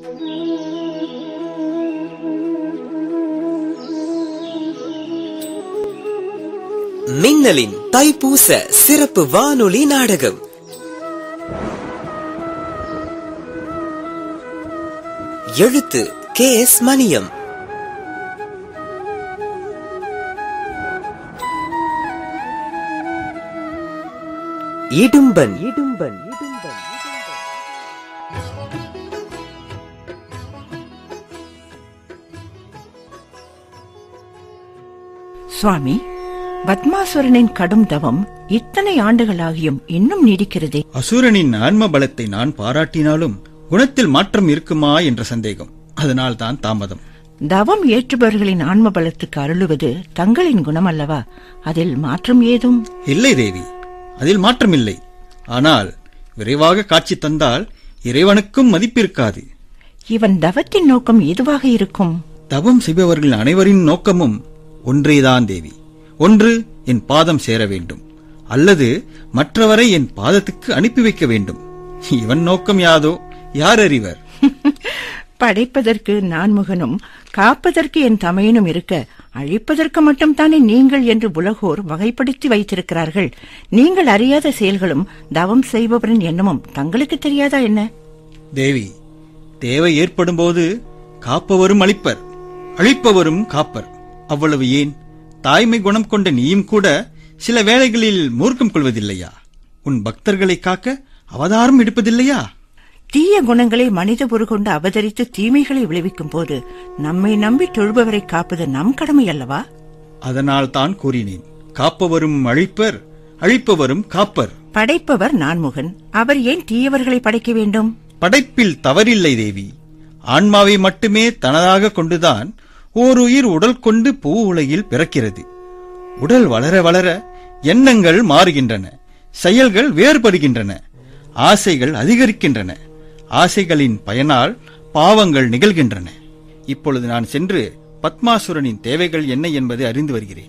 மின்னலின் தைப்பூச சிறப்பு வானொலி நாடகம் எழுத்து கே எஸ் மணியம் இடும்பன் இடும்பன் இடும்பன் சுவாமி பத்மாசுரனின் கடும் தவம் இத்தனை ஆண்டுகளாகியும் இன்னும் நீடிக்கிறதே அசுரனின் ஆன்ம பலத்தை நான் பாராட்டினாலும் குணத்தில் மாற்றம் இருக்குமா என்ற சந்தேகம் அதனால் தான் தாமதம் தவம் ஏற்றுபவர்களின் ஆன்ம பலத்துக்கு அருளுவது தங்களின் குணம் அல்லவா அதில் மாற்றம் ஏதும் இல்லை தேவி அதில் மாற்றம் இல்லை ஆனால் விரைவாக காட்சி தந்தால் இறைவனுக்கும் மதிப்பிருக்காது இவன் தவத்தின் நோக்கம் எதுவாக இருக்கும் தவம் செய்பவர்கள் அனைவரின் நோக்கமும் ஒன்றேதான் தேவி ஒன்று என் பாதம் சேர வேண்டும் அல்லது மற்றவரை என் பாதத்துக்கு அனுப்பி வைக்க வேண்டும் இவன் நோக்கம் யாதோ யார் அறிவர் படைப்பதற்கு நான்முகனும் காப்பதற்கு என் தமையனும் இருக்க அழிப்பதற்கு மட்டும் தானே நீங்கள் என்று உலகோர் வகைப்படுத்தி வைத்திருக்கிறார்கள் நீங்கள் அறியாத செயல்களும் தவம் செய்பவரின் எண்ணமும் தங்களுக்கு தெரியாதா என்ன தேவி தேவை ஏற்படும்போது காப்பவரும் அழிப்பர் அழிப்பவரும் காப்பர் அவ்வளவு ஏன் தாய்மை குணம் கொண்ட நீயும் கூட சில வேளைகளில் மூர்க்கம் கொள்வதில்லையா உன் பக்தர்களை காக்க அவதாரம் எடுப்பதில்லையா தீய குணங்களை மனித கொண்டு அவதரித்து தீமைகளை விளைவிக்கும் போது நம்மை நம்பி தொழுபவரை காப்பது நம் கடமை அல்லவா அதனால் தான் கூறினேன் காப்பவரும் அழிப்பர் அழிப்பவரும் காப்பர் படைப்பவர் நான்முகன் அவர் ஏன் தீயவர்களை படைக்க வேண்டும் படைப்பில் தவறில்லை தேவி ஆன்மாவை மட்டுமே தனதாக கொண்டுதான் ஓர் உயிர் உடல் கொண்டு பூ உலகில் பிறக்கிறது உடல் வளர வளர எண்ணங்கள் மாறுகின்றன செயல்கள் வேறுபடுகின்றன ஆசைகள் அதிகரிக்கின்றன ஆசைகளின் பயனால் பாவங்கள் நிகழ்கின்றன இப்பொழுது நான் சென்று பத்மாசுரனின் தேவைகள் என்ன என்பதை அறிந்து வருகிறேன்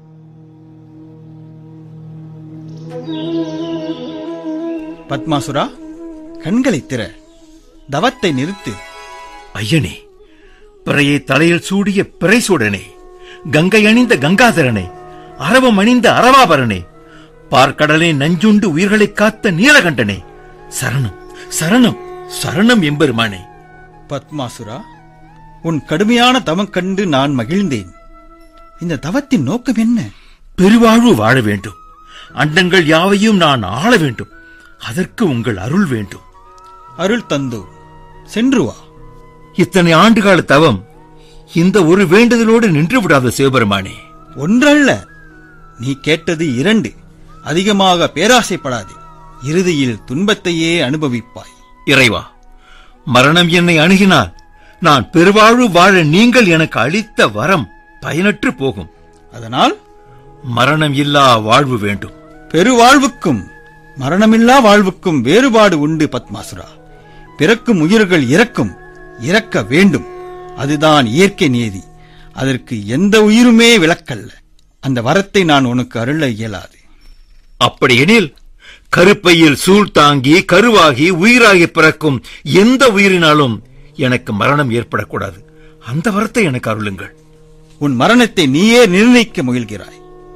பத்மாசுரா கண்களை திற தவத்தை நிறுத்து ஐயனே பிறையை தலையில் சூடிய பிறைசூடனே கங்கை அணிந்த கங்காதரனே அரவம் அணிந்த அரவாபரனே பார்க்கடலை நஞ்சுண்டு உயிர்களைக் காத்த நீலகண்டனே சரணம் சரணம் சரணம் எம்பெருமானே பத்மாசுரா உன் கடுமையான தவம் கண்டு நான் மகிழ்ந்தேன் இந்த தவத்தின் நோக்கம் என்ன பெருவாழ்வு வாழ வேண்டும் அண்டங்கள் யாவையும் நான் ஆள வேண்டும் அதற்கு உங்கள் அருள் வேண்டும் அருள் தந்தோ சென்று வா இத்தனை ஆண்டுகால தவம் இந்த ஒரு வேண்டுதலோடு நின்று விடாத சிவபெருமானே ஒன்றல்ல நீ கேட்டது இரண்டு அதிகமாக பேராசைப்படாதே இறுதியில் துன்பத்தையே அனுபவிப்பாய் இறைவா மரணம் என்னை அணுகினால் நான் பெருவாழ்வு வாழ நீங்கள் எனக்கு அளித்த வரம் பயனற்று போகும் அதனால் மரணம் இல்லா வாழ்வு வேண்டும் பெருவாழ்வுக்கும் மரணமில்லா வாழ்வுக்கும் வேறுபாடு உண்டு பத்மாசுரா பிறக்கும் உயிர்கள் இறக்கும் இறக்க வேண்டும் அதுதான் இயற்கை நியதி அதற்கு எந்த உயிருமே விலக்கல்ல அந்த வரத்தை நான் உனக்கு அருள இயலாது அப்படியெனில் கருப்பையில் சூழ் தாங்கி கருவாகி உயிராகி பிறக்கும் எந்த உயிரினாலும் எனக்கு மரணம் ஏற்படக்கூடாது அந்த வரத்தை எனக்கு அருளுங்கள் உன் மரணத்தை நீயே நிர்ணயிக்க முயல்கிறாய்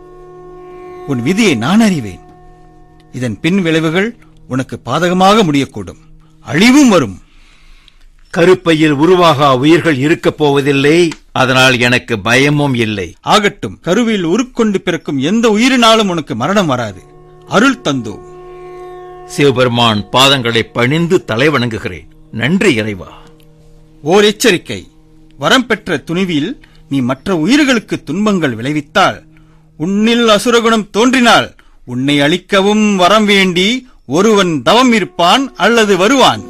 உன் விதியை நான் அறிவேன் இதன் பின் விளைவுகள் உனக்கு பாதகமாக முடியக்கூடும் அழிவும் வரும் கருப்பையில் உருவாகா உயிர்கள் இருக்கப் போவதில்லை அதனால் எனக்கு பயமும் இல்லை ஆகட்டும் கருவில் உருக்கொண்டு பிறக்கும் எந்த உயிரினாலும் உனக்கு மரணம் வராது அருள் தந்தோ சிவபெருமான் பாதங்களை பணிந்து தலை வணங்குகிறேன் நன்றி இறைவா ஓர் எச்சரிக்கை வரம் பெற்ற துணிவில் நீ மற்ற உயிர்களுக்கு துன்பங்கள் விளைவித்தால் உன்னில் அசுரகுணம் தோன்றினால் உன்னை அழிக்கவும் வரம் வேண்டி ஒருவன் தவம் இருப்பான் அல்லது வருவான்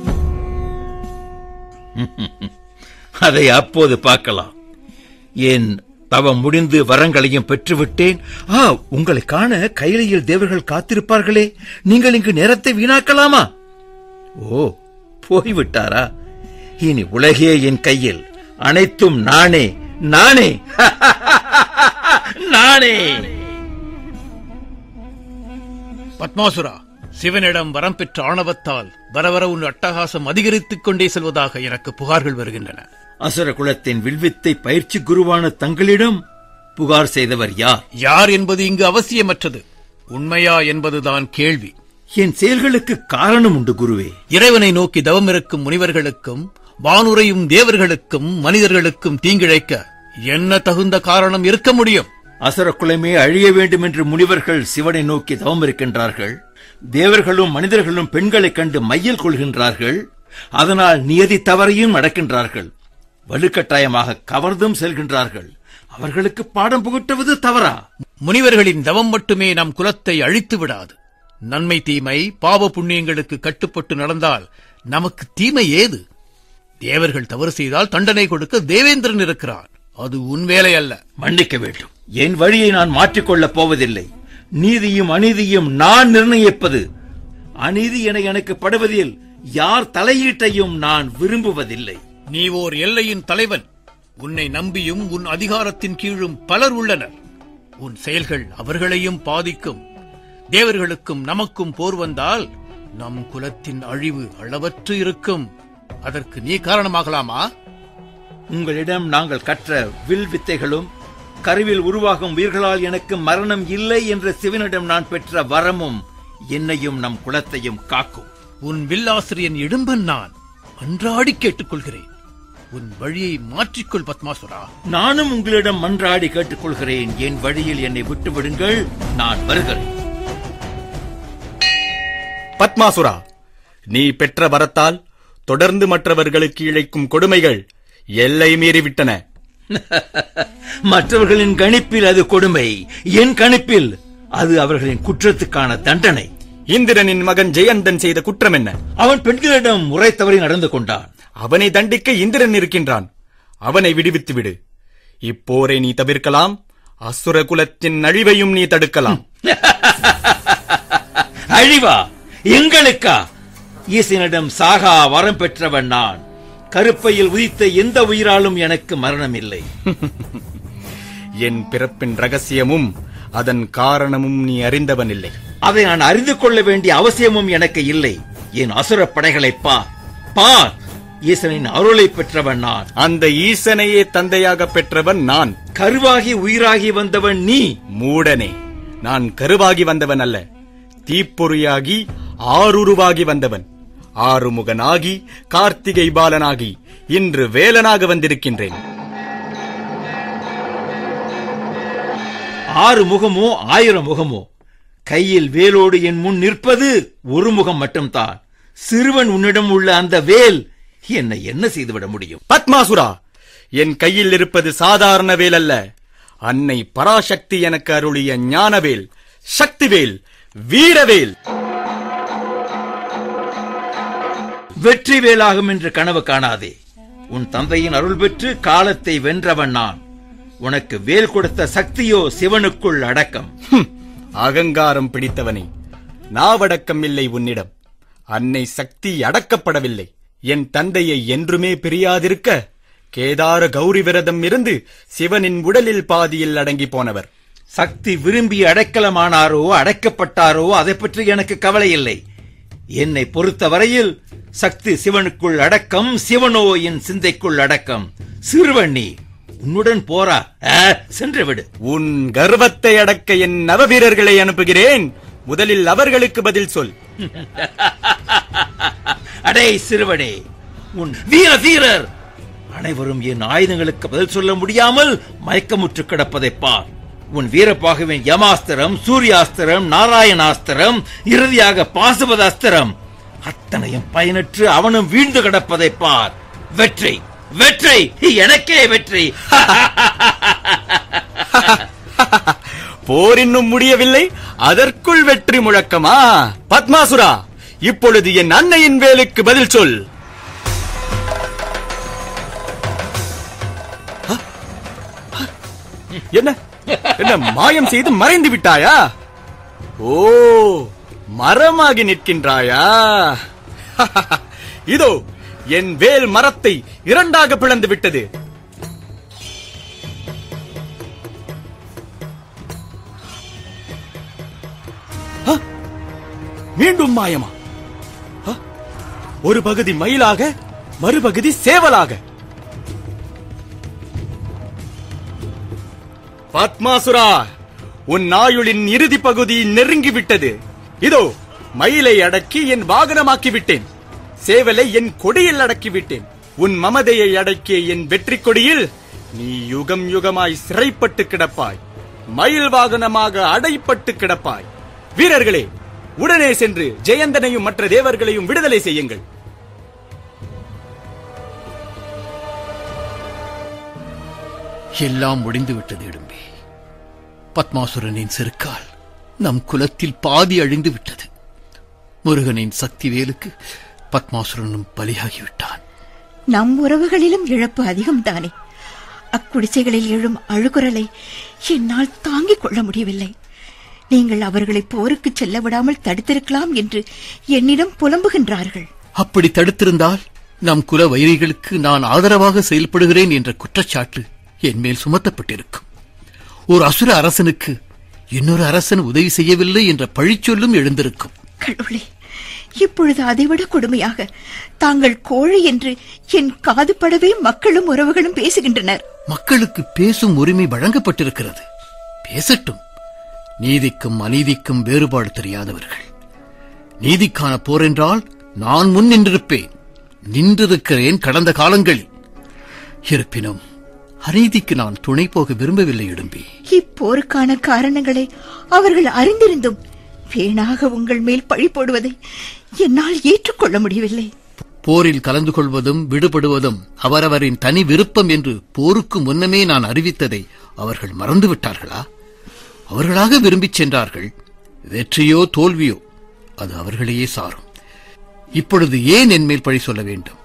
அதை அப்போது பார்க்கலாம் என் தவம் முடிந்து வரங்களையும் பெற்றுவிட்டேன் ஆ உங்களை காண கையிலையில் தேவர்கள் காத்திருப்பார்களே நீங்கள் இங்கு நேரத்தை வீணாக்கலாமா ஓ போய்விட்டாரா இனி உலகே என் கையில் அனைத்தும் நானே நானே நானே பத்மாசுரா சிவனிடம் வரம் பெற்ற ஆணவத்தால் வரவர உன் அட்டகாசம் அதிகரித்துக் கொண்டே செல்வதாக எனக்கு புகார்கள் வருகின்றன அசுர குலத்தின் வில்வித்தை பயிற்சி குருவான தங்களிடம் புகார் செய்தவர் யார் யார் என்பது இங்கு அவசியமற்றது உண்மையா என்பதுதான் கேள்வி என் செயல்களுக்கு காரணம் உண்டு குருவே இறைவனை நோக்கி தவம் இருக்கும் முனிவர்களுக்கும் வானுரையும் தேவர்களுக்கும் மனிதர்களுக்கும் தீங்கிழைக்க என்ன தகுந்த காரணம் இருக்க முடியும் அசுர குலமே அழிய வேண்டும் என்று முனிவர்கள் சிவனை நோக்கி தவம் இருக்கின்றார்கள் தேவர்களும் மனிதர்களும் பெண்களைக் கண்டு மையல் கொள்கின்றார்கள் அதனால் நியதி தவறையும் நடக்கின்றார்கள் வலுக்கட்டாயமாக கவர்ந்தும் செல்கின்றார்கள் அவர்களுக்கு பாடம் புகட்டுவது தவறா முனிவர்களின் தவம் மட்டுமே நம் குலத்தை அழித்து விடாது நன்மை தீமை பாவ புண்ணியங்களுக்கு கட்டுப்பட்டு நடந்தால் நமக்கு தீமை ஏது தேவர்கள் தவறு செய்தால் தண்டனை கொடுக்க தேவேந்திரன் இருக்கிறான் அது உன் வேலை அல்ல மன்னிக்க வேண்டும் என் வழியை நான் மாற்றிக்கொள்ளப் போவதில்லை நீதியும் அநீதியும் நான் நிர்ணயிப்பது அநீதி என எனக்கு படுவதில் யார் தலையீட்டையும் நான் விரும்புவதில்லை நீ ஓர் எல்லையின் தலைவன் உன்னை நம்பியும் உன் அதிகாரத்தின் கீழும் பலர் உள்ளனர் உன் செயல்கள் அவர்களையும் பாதிக்கும் தேவர்களுக்கும் நமக்கும் போர் வந்தால் நம் குலத்தின் அழிவு அளவற்று இருக்கும் அதற்கு நீ காரணமாகலாமா உங்களிடம் நாங்கள் கற்ற வில் வித்தைகளும் கருவில் உருவாகும் உயிர்களால் எனக்கு மரணம் இல்லை என்ற சிவனிடம் நான் பெற்ற வரமும் என்னையும் நம் குலத்தையும் காக்கும் உன் வில்லாசிரியன் இடும்பன் நான் அன்றாடி கேட்டுக்கொள்கிறேன் உன் வழியை மாற்றிக்கொள் பத்மாசுரா நானும் உங்களிடம் மன்றாடி கேட்டுக்கொள்கிறேன் என் வழியில் என்னை விட்டுவிடுங்கள் நான் வருகிறேன் பத்மாசுரா நீ பெற்ற வரத்தால் தொடர்ந்து மற்றவர்களுக்கு இழைக்கும் கொடுமைகள் எல்லை மீறிவிட்டன மற்றவர்களின் கணிப்பில் அது கொடுமை என் கணிப்பில் அது அவர்களின் குற்றத்துக்கான தண்டனை இந்திரனின் மகன் ஜெயந்தன் செய்த குற்றம் என்ன அவன் பெண்களிடம் முறை தவறி நடந்து கொண்டான் அவனை தண்டிக்க இந்திரன் இருக்கின்றான் அவனை விடுவித்து விடு இப்போரை நீ தவிர்க்கலாம் அசுர குலத்தின் அழிவையும் நீ தடுக்கலாம் அழிவா எங்களுக்கா ஈசனிடம் சாகா வரம் பெற்றவன் நான் கருப்பையில் உதித்த எந்த உயிராலும் எனக்கு மரணம் இல்லை என் பிறப்பின் ரகசியமும் அதன் காரணமும் நீ அறிந்தவன் இல்லை அதை நான் அறிந்து கொள்ள வேண்டிய அவசியமும் எனக்கு இல்லை என் அசுர படைகளை பார் பார் ஈசனின் அருளை பெற்றவன் நான் அந்த ஈசனையே தந்தையாக பெற்றவன் நான் கருவாகி உயிராகி வந்தவன் நீ மூடனே நான் கருவாகி வந்தவன் அல்ல தீப்பொறியாகி ஆறுருவாகி வந்தவன் ஆறுமுகனாகி கார்த்திகை பாலனாகி இன்று வேலனாக வந்திருக்கின்றேன் ஆறு முகமோ ஆயிரம் முகமோ கையில் வேலோடு என் முன் நிற்பது ஒரு முகம் மட்டும்தான் சிறுவன் உன்னிடம் உள்ள அந்த வேல் என்னை என்ன செய்துவிட முடியும் பத்மாசுரா என் கையில் இருப்பது சாதாரண வேல் அல்ல அன்னை பராசக்தி எனக்கு அருளிய ஞானவேல் சக்திவேல் வீரவேல் வெற்றி வேலாகும் என்று கனவு காணாதே உன் தந்தையின் அருள் பெற்று காலத்தை வென்றவன் நான் உனக்கு வேல் கொடுத்த சக்தியோ சிவனுக்குள் அடக்கம் ஹும், அகங்காரம் பிடித்தவனே நாவடக்கம் இல்லை உன்னிடம் அன்னை சக்தி அடக்கப்படவில்லை என் தந்தையை என்றுமே பிரியாதிருக்க கேதார கௌரி விரதம் இருந்து சிவனின் உடலில் பாதியில் அடங்கி போனவர் சக்தி விரும்பி அடைக்கலமானாரோ அடைக்கப்பட்டாரோ அதை பற்றி எனக்கு கவலை இல்லை என்னை பொறுத்த வரையில் சக்தி சிவனுக்குள் அடக்கம் சிவனோ என் சிந்தைக்குள் அடக்கம் சிறுவன் நீ உன்னுடன் போரா ஆ, சென்று விடு உன் கர்வத்தை அடக்க என் நவவீரர்களை அனுப்புகிறேன் முதலில் அவர்களுக்கு பதில் சொல் அடே சிறுவனே உன் வீர வீரர் அனைவரும் என் ஆயுதங்களுக்கு பதில் சொல்ல முடியாமல் மயக்கமுற்று கிடப்பதை பார் உன் வீரப்பாகுவின் யமாஸ்திரம் சூர்யாஸ்திரம் நாராயணாஸ்திரம் இறுதியாக பாசுபதாஸ்திரம் அத்தனையும் பயனற்று அவனும் வீழ்ந்து கிடப்பதை பார் வெற்றி வெற்றி எனக்கே வெற்றி போர் இன்னும் முடியவில்லை அதற்குள் வெற்றி முழக்கமா பத்மாசுரா இப்பொழுது என் அன்னையின் வேலுக்கு பதில் சொல் ஆ? ஆ? என்ன என்ன மாயம் செய்து மறைந்து விட்டாயா ஓ மரமாகி நிற்கின்றாயா இதோ என் வேல் மரத்தை இரண்டாக பிளந்து விட்டது மீண்டும் எல்லாம் மாயமா ஆ? ஒரு பகுதி மயிலாக மறுபகுதி சேவலாக பத்மாசுரா உன் நாயுளின் இறுதி பகுதி நெருங்கிவிட்டது இதோ மயிலை அடக்கி என் வாகனமாக்கி விட்டேன் சேவலை என் கொடியில் அடக்கி விட்டேன் உன் மமதையை அடக்கிய என் வெற்றி கொடியில் நீ யுகம் யுகமாய் சிறைப்பட்டு கிடப்பாய் மயில் வாகனமாக அடைப்பட்டு கிடப்பாய் வீரர்களே உடனே சென்று ஜெயந்தனையும் மற்ற தேவர்களையும் விடுதலை செய்யுங்கள் எல்லாம் முடிந்து விட்டது இடும்பி பத்மாசுரனின் செருக்கால் நம் குலத்தில் பாதி அழிந்து விட்டது முருகனின் சக்தி வேலுக்கு பத்மாசுரனும் பலியாகிவிட்டான் நம் உறவுகளிலும் இழப்பு அதிகம்தானே அக்குடிசைகளில் எழும் அழுகுரலை என்னால் தாங்கிக் கொள்ள முடியவில்லை நீங்கள் அவர்களை போருக்கு செல்ல விடாமல் தடுத்திருக்கலாம் என்று என்னிடம் புலம்புகின்றார்கள் அப்படி தடுத்திருந்தால் நம் குல வைரிகளுக்கு நான் ஆதரவாக செயல்படுகிறேன் என்ற குற்றச்சாட்டு என் மேல் சுமத்தப்பட்டிருக்கும் ஒரு அசுர அரசனுக்கு இன்னொரு அரசன் உதவி செய்யவில்லை என்ற பழிச்சொல்லும் எழுந்திருக்கும் கடவுளே இப்பொழுது அதைவிட கொடுமையாக தாங்கள் கோழை என்று என் காதுபடவே மக்களும் உறவுகளும் பேசுகின்றனர் மக்களுக்கு பேசும் உரிமை வழங்கப்பட்டிருக்கிறது பேசட்டும் நீதிக்கும் அநீதிக்கும் வேறுபாடு தெரியாதவர்கள் நீதிக்கான போர் என்றால் நான் முன் நின்றிருப்பேன் நின்றிருக்கிறேன் கடந்த காலங்களில் இருப்பினும் அநீதிக்கு நான் துணை போக விரும்பவில்லை இடும்பி இப்போருக்கான காரணங்களை அவர்கள் அறிந்திருந்தும் வீணாக உங்கள் மேல் பழி போடுவதை என்னால் ஏற்றுக்கொள்ள முடியவில்லை போரில் கலந்து கொள்வதும் விடுபடுவதும் அவரவரின் தனி விருப்பம் என்று போருக்கு முன்னமே நான் அறிவித்ததை அவர்கள் மறந்துவிட்டார்களா அவர்களாக விரும்பிச் சென்றார்கள் வெற்றியோ தோல்வியோ அது அவர்களையே சாரும் இப்பொழுது ஏன் என் மேல் பழி சொல்ல வேண்டும்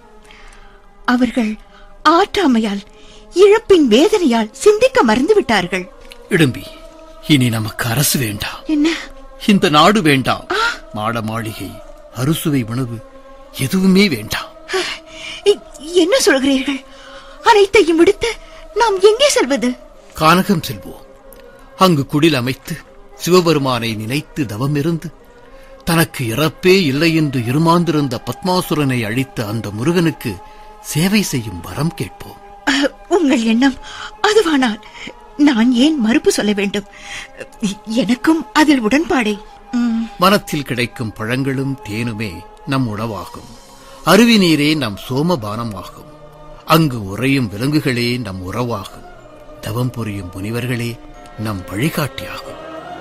அவர்கள் ஆற்றாமையால் இழப்பின் வேதனையால் சிந்திக்க மறந்துவிட்டார்கள் இடும்பி இனி நமக்கு அரசு வேண்டாம் என்ன இந்த நாடு வேண்டாம் மாட மாளிகை அறுசுவை உணவு எதுவுமே வேண்டாம் இ- என்ன சொல்கிறீர்கள் அனைத்தையும் விடுத்து நாம் எங்கே செல்வது கானகம் செல்வோம் அங்கு குடில் அமைத்து சிவபெருமானை நினைத்து தவமிருந்து தனக்கு இறப்பே இல்லை என்று இருமாந்திருந்த பத்மாசுரனை அழித்த அந்த முருகனுக்கு சேவை செய்யும் வரம் கேட்போம் அஹ், உங்கள் எண்ணம் அதுவானால் நான் ஏன் மறுப்பு சொல்ல வேண்டும் எனக்கும் அதில் உடன்பாடே ம், வனத்தில் கிடைக்கும் பழங்களும் தேனுமே நம் உணவாகும் அருவி நீரே நம் சோமபானமாகும் அங்கு உறையும் விலங்குகளே நம் உறவாகும் தவம் புரியும் முனிவர்களே நம் வழிகாட்டியாகும்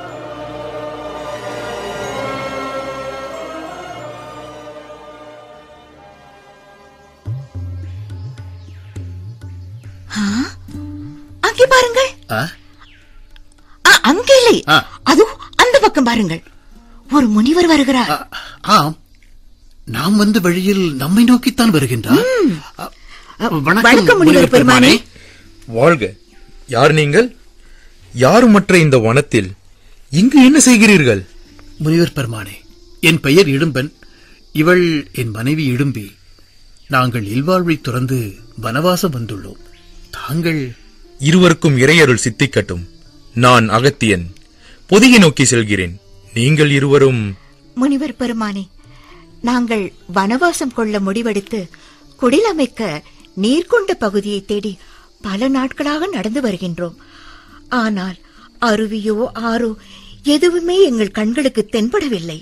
அங்கே பாருங்கள் ஆ? அ, அங்கே இல்லை ஆ. அதோ அந்த பக்கம் பாருங்கள் ஒரு முனிவர் வருகிறார் ஆ, ஆம் நாம் வந்த வழியில் நம்மை நோக்கித்தான் வருகின்றார் அ, வணக்கம் முனிவர் பெருமானே வாழ்க யார் நீங்கள் யாருமற்ற இந்த வனத்தில் இங்கு என்ன செய்கிறீர்கள் முனிவர் பெருமானே என் பெயர் இடும்பன் இவள் என் மனைவி இடும்பி நாங்கள் இல்வாழ்வை துறந்து வனவாசம் வந்துள்ளோம் தாங்கள் இருவருக்கும் இறையருள் சித்திக்கட்டும் நான் அகத்தியன் பொதிகை நோக்கி செல்கிறேன் நீங்கள் இருவரும் முனிவர் பெருமானே நாங்கள் வனவாசம் கொள்ள முடிவெடுத்து குடில் அமைக்க நீர்கொண்ட பகுதியை தேடி பல நாட்களாக நடந்து வருகின்றோம் ஆனால் அருவியோ ஆறோ எதுவுமே எங்கள் கண்களுக்கு தென்படவில்லை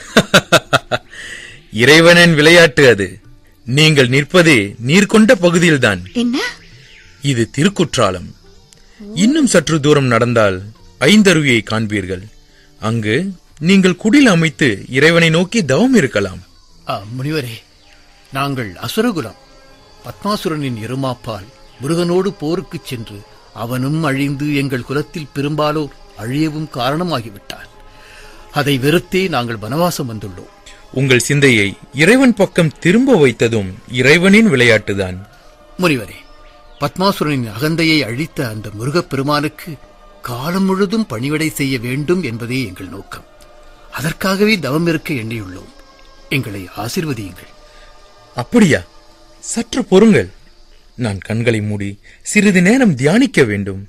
இறைவனின் விளையாட்டு அது நீங்கள் நிற்பதே நீர் கொண்ட பகுதியில்தான் என்ன இது திருக்குற்றாலம் இன்னும் சற்று தூரம் நடந்தால் ஐந்தருவியை காண்பீர்கள் அங்கு நீங்கள் குடில் அமைத்து இறைவனை நோக்கி தவம் இருக்கலாம் ஆ, முனிவரே நாங்கள் அசுரகுலம் பத்மாசுரனின் இருமாப்பால் முருகனோடு போருக்குச் சென்று அவனும் அழிந்து எங்கள் குலத்தில் பெரும்பாலோர் அழியவும் காரணமாகிவிட்டான் அதை வெறுத்தே நாங்கள் வனவாசம் வந்துள்ளோம் உங்கள் சிந்தையை இறைவன் பக்கம் திரும்ப வைத்ததும் இறைவனின் விளையாட்டுதான் முனிவரே பத்மாசுரனின் அகந்தையை அழித்த அந்த முருகப் பெருமானுக்கு காலம் முழுதும் பணிவிடை செய்ய வேண்டும் என்பதே எங்கள் நோக்கம் அதற்காகவே தவம் இருக்க எண்ணியுள்ளோம் எங்களை ஆசிர்வதியுங்கள் அப்படியா சற்று பொறுங்கள் நான் கண்களை மூடி சிறிது நேரம் தியானிக்க வேண்டும்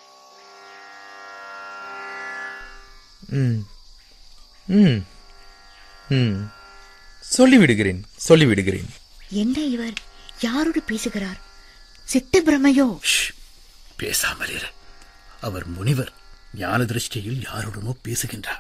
ம் ம் ம் சொல்லிவிடுகிறேன் சொல்லிவிடுகிறேன் என்ன இவர் யாரோடு பேசுகிறார் சித்த பிரமையோ ஷ், பேசாமல் இரு அவர் முனிவர் ஞான திருஷ்டியில் யாருடனோ பேசுகின்றார்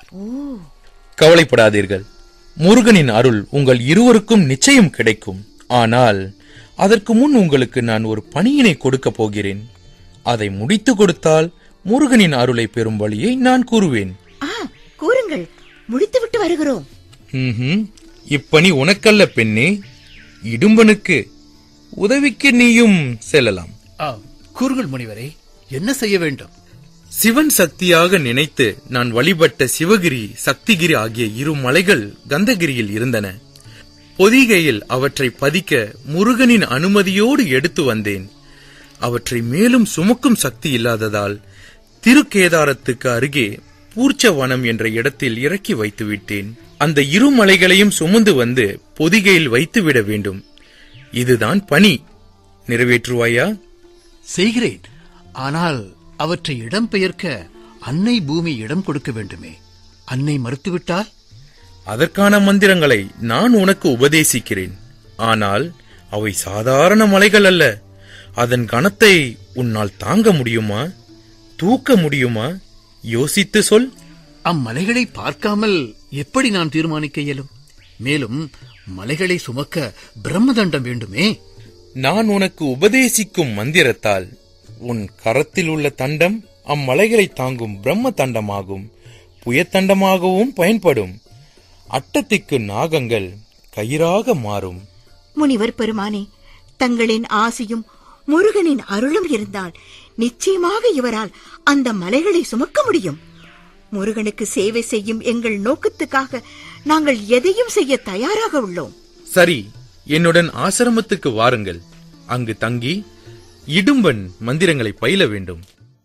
கவலைப்படாதீர்கள் முருகனின் அருள் உங்கள் இருவருக்கும் நிச்சயம் கிடைக்கும் ஆனால் அதற்கு முன் உங்களுக்கு நான் ஒரு பணியினை கொடுக்கப் போகிறேன் அதை முடித்து கொடுத்தால் முருகனின் அருளை பெறும் வழியை நான் கூறுவேன் ஆ கூறுங்கள் முடித்துவிட்டு வருகிறோம் ம்ஹும். இப்பணி உனக்கல்ல பெண்ணே இடும்பனுக்கு உதவிக்கு நீயும் செல்லலாம் ஆ, கூறுங்கள் முனிவரே என்ன செய்ய வேண்டும் சிவன் சக்தியாக நினைத்து நான் வழிபட்ட சிவகிரி சக்திகிரி ஆகிய இரு மலைகள் கந்தகிரியில் இருந்தன பொதிகையில் அவற்றை பதிக்க முருகனின் அனுமதியோடு எடுத்து வந்தேன் அவற்றை மேலும் சுமக்கும் சக்தி இல்லாததால் திருக்கேதாரத்துக்கு அருகே பூர்ச்சவனம் என்ற இடத்தில் இறக்கி வைத்து விட்டேன் அந்த இரு மலைகளையும் சுமந்து வந்து பொதிகையில் வைத்துவிட வேண்டும் இதுதான் பணி நிறைவேற்றுவாயா செய்கிறேன் ஆனால் அவற்றை இடம்பெயர்க்க அன்னை பூமி இடம் கொடுக்க வேண்டுமே அன்னை மறுத்துவிட்டால் அதற்கான மந்திரங்களை நான் உனக்கு உபதேசிக்கிறேன் ஆனால் அவை சாதாரண மலைகள் அல்ல அதன் கணத்தை உன்னால் தாங்க முடியுமா தூக்க முடியுமா யோசித்து சொல் அம்மலைகளை பார்க்காமல் எப்படி நான் தீர்மானிக்க இயலும் மேலும் மலைகளை சுமக்க பிரம்மதண்டம் வேண்டுமே நான் உனக்கு உபதேசிக்கும் மந்திரத்தால் உன் கரத்தில் உள்ள தண்டம் அம்மலைகளை தாங்கும் பிரம்ம தண்டமாகும் புயத்தண்டமாகவும் பயன்படும் அட்டத்திக்கு நாகங்கள் கயிறாக மாறும் முனிவர் பெருமானே தங்களின் ஆசியும் முருகனின் அருளும் இருந்தால் நிச்சயமாக இவரால் அந்த மலைகளை சுமக்க முடியும் முருகனுக்கு சேவை செய்யும் எங்கள் நோக்கத்துக்காக நாங்கள் எதையும் செய்ய தயாராக உள்ளோம் சரி என்னுடன் ஆசிரமத்துக்கு வாருங்கள் அங்கு தங்கி இடும்பன் மந்திரங்களை பயில வேண்டும்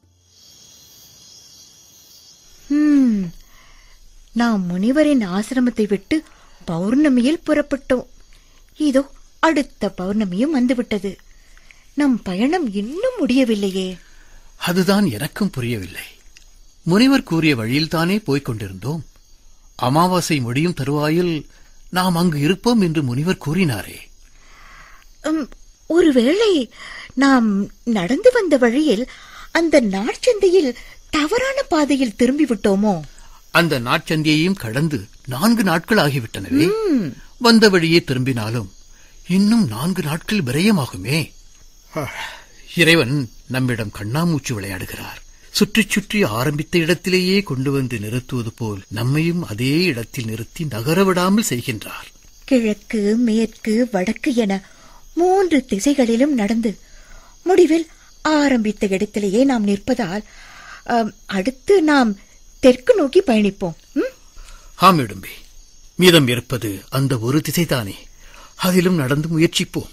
ஹம், நாம் முனிவரின் ஆசிரமத்தை விட்டு பௌர்ணமியில் புறப்பட்டோம் இதோ அடுத்த பௌர்ணமியும் வந்துவிட்டது நம் பயணம் இன்னும் முடியவில்லையே அதுதான் எனக்கும் புரியவில்லை முனிவர் கூறிய வழியில்தானே போய்க் கொண்டிருந்தோம் அமாவாசை முடியும் தருவாயில் நாம் அங்கு இருப்போம் என்று முனிவர் கூறினாரே உம், ஒருவேளை நாம் நடந்து வந்த வழியில் அந்த நாட்சந்தையில் தவறான பாதையில் திரும்பி விட்டோமோ அந்த நாட்சந்தியையும் கடந்து நான்கு நாட்கள் ஆகிவிட்டனவே வந்த வழியே திரும்பினாலும் இன்னும் நான்கு நாட்கள் விரயமாகுமே இறைவன் நம்மிடம் கண்ணாமூச்சு விளையாடுகிறார் சுற்றி சுற்றி ஆரம்பித்த இடத்திலேயே கொண்டு வந்து நிறுத்துவது போல் நம்மையும் அதே இடத்தில் நிறுத்தி நகர விடாமல் செய்கின்றார் கிழக்கு மேற்கு வடக்கு என மூன்று திசைகளிலும் நடந்து முடிவில் ஆரம்பித்த இடத்திலேயே நாம் நிற்பதால் அம், அடுத்து நாம் தெற்கு நோக்கி பயணிப்போம் ம்? ஆம் இடும்பி மீதம் இருப்பது அந்த ஒரு திசைதானே அதிலும் நடந்து முயற்சிப்போம்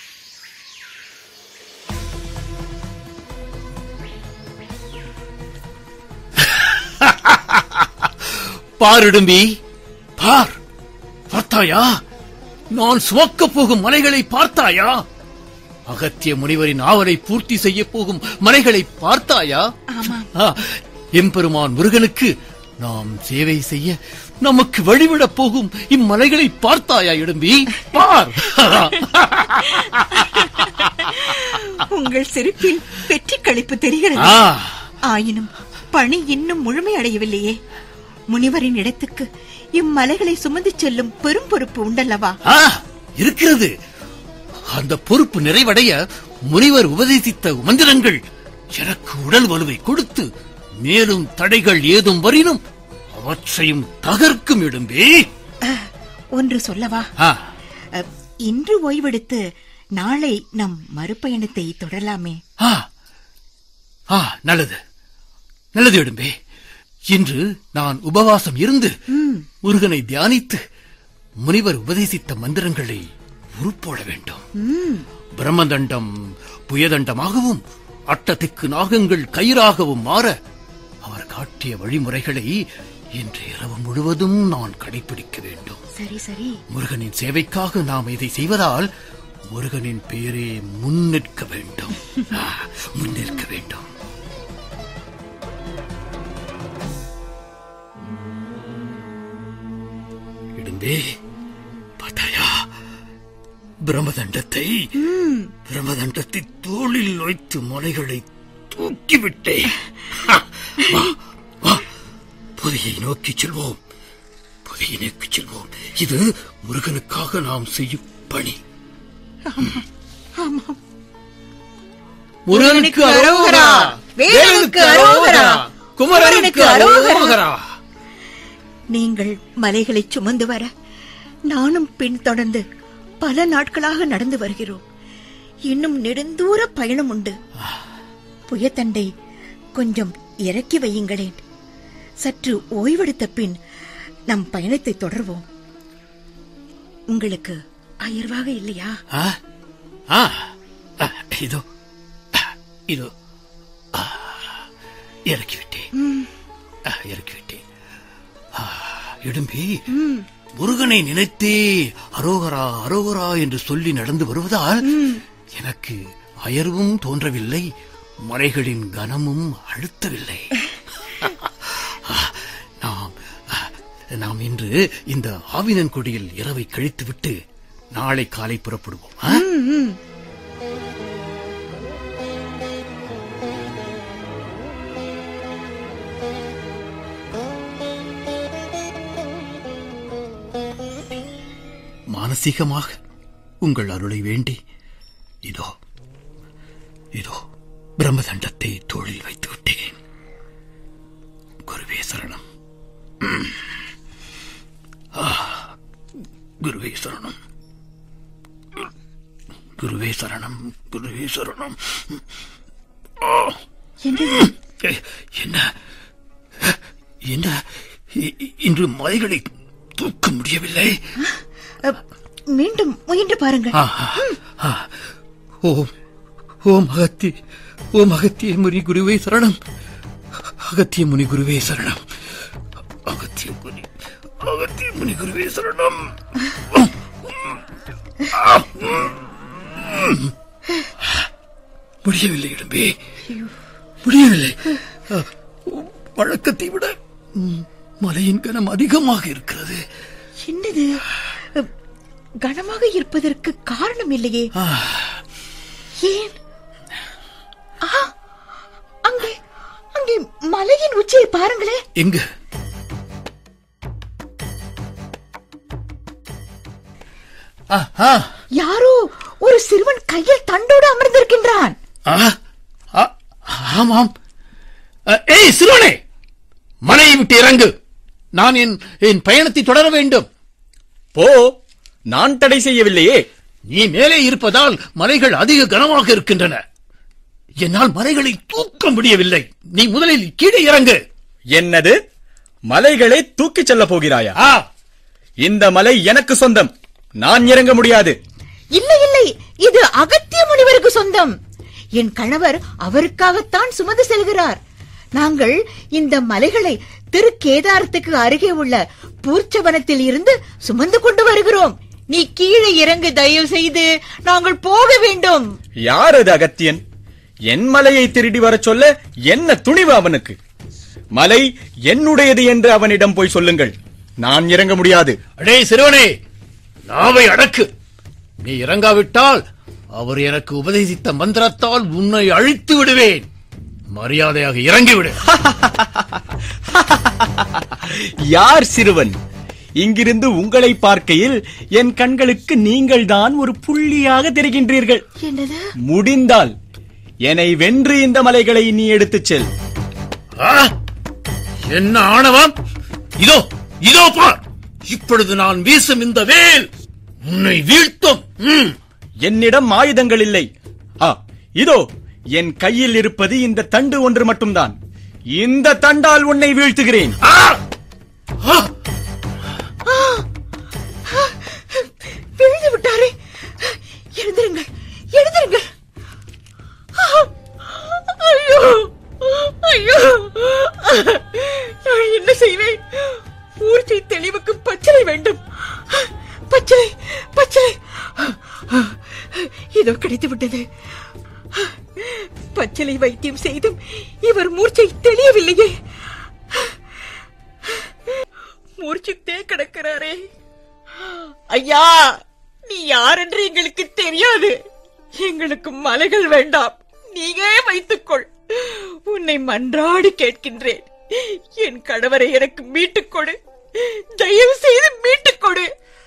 பார் இடும்பி பார் பார்த்தாயா நான் சுமக்கப் போகும் மலைகளை பார்த்தாயா அகத்திய முனிவரின் ஆவலை பூர்த்தி செய்ய போகும் மலைகளை பார்த்தாயா ஆ, எம்பெருமான் முருகனுக்கு நாம் சேவை செய்ய நமக்கு வழிவிடப் போகும் இம்மலைகளை பார்த்தாயா இடும்பி பார் உங்கள் சிரிப்பில் வெற்றி களிப்பு தெரிகிறது ஆ, ஆயினும் பணி இன்னும் முழுமையடையவில்லையே முனிவரின் இடத்துக்கு இம்மலைகளை சுமந்து செல்லும் பெரும் பொறுப்பு உண்டல்லவா ஆ, இருக்கிறது அந்த பொறுப்பு நிறைவடைய முனிவர் உபதேசித்த மந்திரங்கள் எனக்கு உடல் வலுவை கொடுத்து மேலும் தடைகள் ஏதும் வரினும் அவற்றையும் தகர்க்கும் இடும்பே ஒன்று சொல்லவா ஆ, அ, இன்று ஓய்வெடுத்து நாளை நம் மறுபயணத்தை தொடரலாமே ஆ, ஆ, நல்லது நல்லது இடும்பே இன்று நான் உபவாசம் இருந்து முருகனை தியானித்து முனிவர் உபதேசித்த மந்திரங்களை உருப்போட வேண்டும் பிரம்மதண்டம் புயதண்டமாகவும் அட்டத்திற்கு நாகங்கள் கயிறாகவும் மாற அவர் காட்டிய வழிமுறைகளை இன்று இரவு முழுவதும் நான் கடைபிடிக்க வேண்டும் சரி சரி முருகனின் சேவைக்காக நாம் இதை செய்வதால் முருகனின் பெயரே முன்னிற்க வேண்டும் ஆ, முன்னிற்க வேண்டும் இடும்பி இடும்பே பார்த்தாயா பிரம்மதண்டத்தை பிரம்மதண்டத்தை தோளில் வைத்து மலைகளை தூக்கிவிட்டேன் ஹா, வா வா புதையை நோக்கி செல்வோம் புதையை நோக்கி செல்வோம் இது முருகனுக்காக நாம் செய்யும் பணி முருகனுக்கு அரோகரா வேலனுக்கு அரோகரா குமரனுக்கு அரோகரா நீங்கள் மலைகளை சுமந்து வர நானும் பின்தொடர்ந்து பல நாட்களாக நடந்து வருகிறோம் இன்னும் நெடுந்தூர பயணம் உண்டு புயத்தண்டை கொஞ்சம் இறக்கி வையுங்களேன் சற்று ஓய்வெடுத்த பின் நம் பயணத்தை தொடர்வோம் உங்களுக்கு அயர்வாக இல்லையா ஆ ஆ ஆ, இதோ ஆ, இதோ ஆ, இறக்கிவிட்டேன் ஆ, இறக்கிவிட்டேன் ஆ, இடும்பி முருகனை நினைத்தே அரோகரா அரோகரா என்று சொல்லி நடந்து வருவதால் எனக்கு அயர்வும் தோன்றவில்லை மலைகளின் கனமும் அழுத்தவில்லை ஆ, நாம் ஆ, நாம் இன்று இந்த ஆவினன் கொடியில் இரவை கழித்துவிட்டு நாளை காலை புறப்படுவோம் ஆ? மானசீகமாக உங்கள் அருளை வேண்டி இதோ இதோ பிரம்மதண்டத்தை தோளில் வைத்து விட்டேன் குருவே சரணம் ம். ஆ, குருவே சரணம் குரு- குருவே சரணம் குருவே சரணம் ஆ. ஏ, என்ன என்ன இ- இ- இன்று மலைகளை தூக்க முடியவில்லை அ, மீண்டும் முயன்று பாருங்கள் ஆ, ஆ. ஓம் ஓம் அகத்தி ஓம் அகத்திய முனி குருவே சரணம் அகத்திய முனி குருவே சரணம் அகத்திய முனி அகத்திய முனி குருவே சரணம் முடியவில்லை இடம்பே முடியவில்லை ஆ, வழக்கத்தை விட ம், மலையின் கனம் அதிகமாக இருக்கிறது என்னது அ, கனமாக இருப்பதற்கு காரணம் இல்லையே ஏன் ஆ, அங்கே அங்கே மலையின் உச்சியை பாருங்களே எங்க ஆ, ஆ, யாரோ ஒரு சிறுவன் கையில் தண்டோடு அமர்ந்திருக்கின்றான் ஆ, ஆ, ஆமாம் அ, ஏய் சிறுவனே மலையை விட்டு இறங்கு நான் என் என் பயணத்தை தொடர வேண்டும் போ நான் தடை செய்யவில்லையே நீ மேலே இருப்பதால் மலைகள் அதிக கனமாக இருக்கின்றன என்னால் மலைகளை தூக்க முடியவில்லை நீ முதலில் கீழே இறங்கு என்னது மலைகளை தூக்கிச் செல்லப் போகிறாயா ஆ இந்த மலை எனக்கு சொந்தம் நான் இறங்க முடியாது இல்லை இல்லை இது அகத்திய முனிவருக்கு சொந்தம் என் கணவர் அவருக்காகத்தான் சுமந்து செல்கிறார் நாங்கள் இந்த மலைகளை திரு கேதாரத்துக்கு அருகே உள்ள பூர்ச்சவனத்தில் இருந்து சுமந்து கொண்டு வருகிறோம் நீ கீழே இறங்கு தயவு செய்து நாங்கள் போக வேண்டும் யார் அது அகத்தியன் என் மலையை திருடி வரச் சொல்ல என்ன துணிவு அவனுக்கு மலை என்னுடையது என்று அவனிடம் போய் சொல்லுங்கள் நான் இறங்க முடியாது அடே சிறுவனே நாவை அடக்கு நீ இறங்காவிட்டால் அவர் எனக்கு உபதேசித்த மந்திரத்தால் உன்னை அழித்து விடுவேன் மரியாதையாக இறங்கிவிடு யார் சிறுவன் இங்கிருந்து உங்களை பார்க்கையில் என் கண்களுக்கு நீங்கள்தான் ஒரு புள்ளியாக தெரிகின்றீர்கள் என்னது முடிந்தால் என்னை வென்று இந்த மலைகளை நீ எடுத்துச் செல் ஆ! என்ன ஆணவம் இதோ இதோ பார் இப்பொழுது நான் வீசும் இந்த வேல் உன்னை வீழ்த்தும் ம். என்னிடம் ஆயுதங்கள் இல்லை ஆ இதோ என் கையில் இருப்பது இந்த தண்டு ஒன்று மட்டும்தான் இந்த தண்டால் உன்னை வீழ்த்துகிறேன் ஆ! ஆ! விழுந்து விட்டாரே எழுந்திருங்கள் எழுந்திருங்கள் ஆ! ஐயோ ஐயோ நான் என்ன செய்வேன் ஊர்த்தி தெளிவுக்கு பச்சளை வேண்டும் பச்சளை பச்சளை இதோ கிடைத்து விட்டது பச்சளை வைத்தியம் செய்தும் இவர் மூர்ச்சை தெளியவில்லையே மூர்ச்சித்தே கிடக்கிறாரே ஐயா நீ யார் என்று எங்களுக்கு தெரியாது எங்களுக்கு மலைகள் வேண்டாம் நீயே வைத்துக்கொள் உன்னை மன்றாடி கேட்கின்றேன் என் கணவரை எனக்கு மீட்டுக் கொடு தயவு செய்து மீட்டுக் கொடு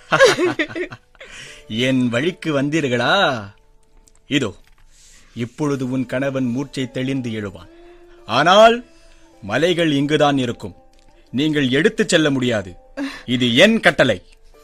என் வழிக்கு வந்தீர்களா இதோ இப்பொழுது உன் கணவன் மூர்ச்சை தெளிந்து எழுவான் ஆனால் மலைகள் இங்குதான் இருக்கும் நீங்கள் எடுத்துச் செல்ல முடியாது இது என் கட்டளை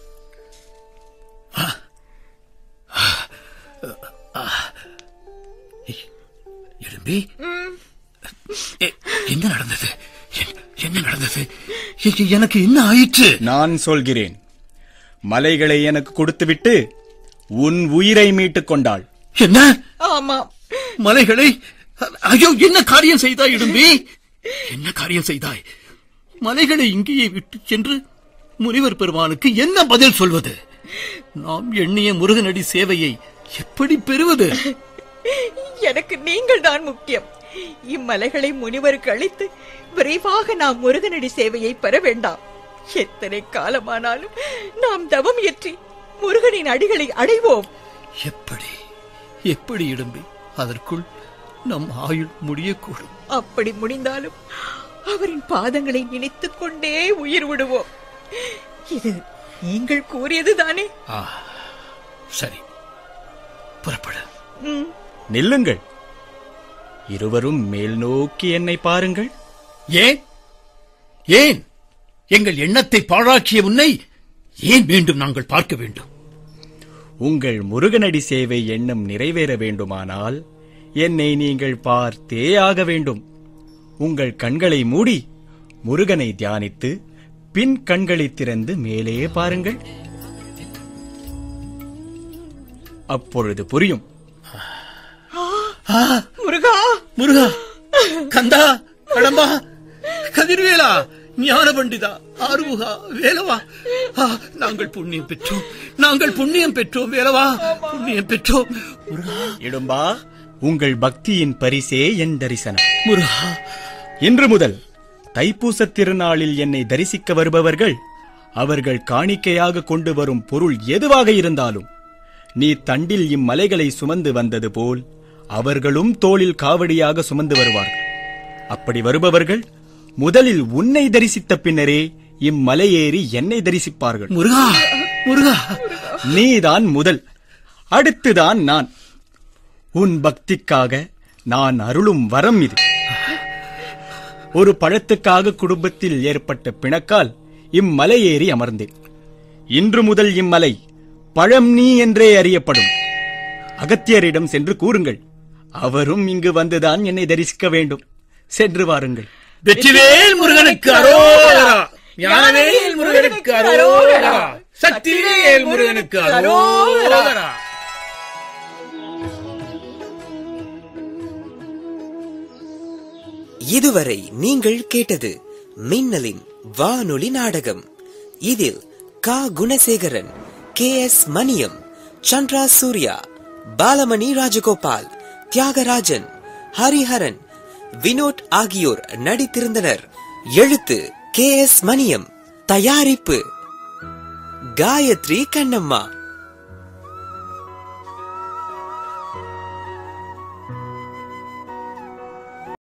எழும்பி எ- என்ன நடந்தது எ- என்ன நடந்தது எ- எனக்கு என்ன ஆயிற்று நான் சொல்கிறேன் மலைகளை எனக்கு கொடுத்துவிட்டு உன் உயிரை மீட்டுக் கொண்டாள் என்ன ஆமாம் மலைகளை ஐயோ என்ன காரியம் செய்தாய் இடும்பி என்ன காரியம் செய்தாய் மலைகளை இங்கேயே விட்டு சென்று முனிவர் பெருமானுக்கு என்ன பதில் சொல்வது நாம் எண்ணிய முருகனடி சேவையை எப்படி பெறுவது எனக்கு நீங்கள் தான் முக்கியம் இம்மலைகளை முனிவருக்கு அளித்து விரைவாக நாம் முருகனடி சேவையை பெற வேண்டாம் எத்தனை காலமானாலும் நாம் தவம் இயற்றி முருகனின் அடிகளை அடைவோம் எப்படி எப்படி இடும்பி அதற்குள் நம் ஆயுள் முடியக்கூடும் அப்படி முடிந்தாலும் அவரின் பாதங்களை நினைத்துக் கொண்டே உயிர் விடுவோம் இது நீங்கள் கூறியதுதானே ஆ சரி புறப்படு ம், நில்லுங்கள் இருவரும் மேல் நோக்கி என்னை பாருங்கள் ஏன் ஏன் எங்கள் எண்ணத்தை பாழாக்கிய உன்னை ஏன் மீண்டும் நாங்கள் பார்க்க வேண்டும் உங்கள் முருகனடி சேவை எண்ணம் நிறைவேற வேண்டுமானால் என்னை நீங்கள் பார்த்தே ஆக வேண்டும் உங்கள் கண்களை மூடி முருகனை தியானித்து பின் கண்களை திறந்து மேலே பாருங்கள் அப்பொழுது புரியும் முருகா முருகா கந்தா கடம்பா கதிர்வேலா ஞான பண்டிதா ஆறுமுகா வேலவா ஆ, நாங்கள் புண்ணியம் பெற்றோம் நாங்கள் புண்ணியம் பெற்றோம் வேலவா புண்ணியம் பெற்றோம் முருகா இடும்பா உங்கள் பக்தியின் பரிசே என் தரிசனம் முருகா இன்று முதல் தைப்பூசத் திருநாளில் என்னை தரிசிக்க வருபவர்கள் அவர்கள் காணிக்கையாக கொண்டு வரும் பொருள் எதுவாக இருந்தாலும் நீ தண்டில் இம்மலைகளை சுமந்து வந்தது போல் அவர்களும் தோளில் காவடியாக சுமந்து வருவார்கள் அப்படி வருபவர்கள் முதலில் உன்னை தரிசித்த பின்னரே இம்மலையேறி என்னை தரிசிப்பார்கள் முருகா முருகா நீதான் முதல் அடுத்துதான் நான் உன் பக்திக்காக நான் அருளும் வரம் இது ஒரு பழத்துக்காக குடும்பத்தில் ஏற்பட்ட பிணக்கால் இம்மலை ஏறி அமர்ந்தேன் இன்று முதல் இம்மலை பழம் நீ என்றே அறியப்படும் அகத்தியரிடம் சென்று கூறுங்கள் அவரும் இங்கு வந்துதான் என்னை தரிசிக்க வேண்டும் சென்று வாருங்கள் வெற்றிவேல் முருகனுக்கு அரோகரா ஞானவேல் முருகனுக்கு அரோகரா சக்திவேல் முருகனுக்கு அரோகரா இதுவரை நீங்கள் கேட்டது மின்னலின் வானொலி நாடகம் இதில் கா குணசேகரன் கே எஸ் மணியம் சந்திரா சூர்யா பாலமணி ராஜகோபால் தியாகராஜன் ஹரிஹரன் வினோட் ஆகியோர் நடித்திருந்தனர் எழுத்து கே எஸ் மணியம் தயாரிப்பு காயத்ரி கண்ணம்மா